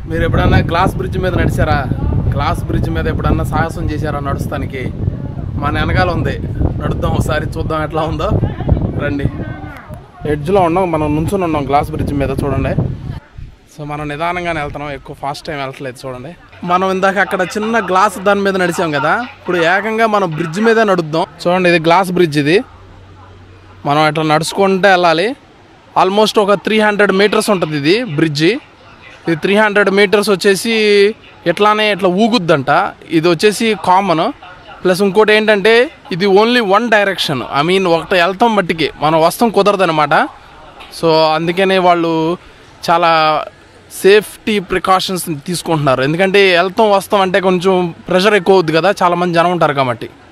మీరు ఎప్పుడన్నా glass bridge మీద నడిచారా గ్లాస్ బ్రిడ్జ్ మీద ఎప్పుడన్నా సాహసం చేశారా నడుస్తానికి మన వెనకాల ఉంది నడుద్దాం ఒకసారి చూద్దాం ఎట్లా ఉందో రండి ఎడ్జ్లో ఉన్నాం మనం నుంచుని ఉన్నాం గ్లాస్ బ్రిడ్జ్ మీద చూడండి సో మనం నిదానంగానే వెళ్తున్నాం ఎక్కువ ఫాస్ట్ టైం వెళ్ళట్లేదు చూడండి మనం ఇందాక అక్కడ చిన్న గ్లాస్ దాని మీద నడిచాం కదా ఇప్పుడు ఏకంగా మనం బ్రిడ్జ్ మీదే నడుద్దాం చూడండి ఇది గ్లాస్ బ్రిడ్జ్ ఇది మనం ఇట్లా నడుచుకుంటే వెళ్ళాలి ఆల్మోస్ట్ ఒక త్రీ హండ్రెడ్ మీటర్స్ ఉంటుంది ఇది బ్రిడ్జి ఇది త్రీ హండ్రెడ్ మీటర్స్ వచ్చేసి ఇట్లానే ఇట్లా ఊగుద్దంట ఇది వచ్చేసి కామన్ ప్లస్ ఇంకోటి ఏంటంటే ఇది only one direction I mean ఒకటి వెళ్తాం బట్టికి మనం వస్తాం కుదరదనమాట సో అందుకనే వాళ్ళు చాలా సేఫ్టీ ప్రికాషన్స్ తీసుకుంటున్నారు ఎందుకంటే వెళ్తాం వస్తాం అంటే కొంచెం ప్రెషర్ ఎక్కువ అవుద్ది కదా చాలా మంది జనం ఉంటారు కాబట్టి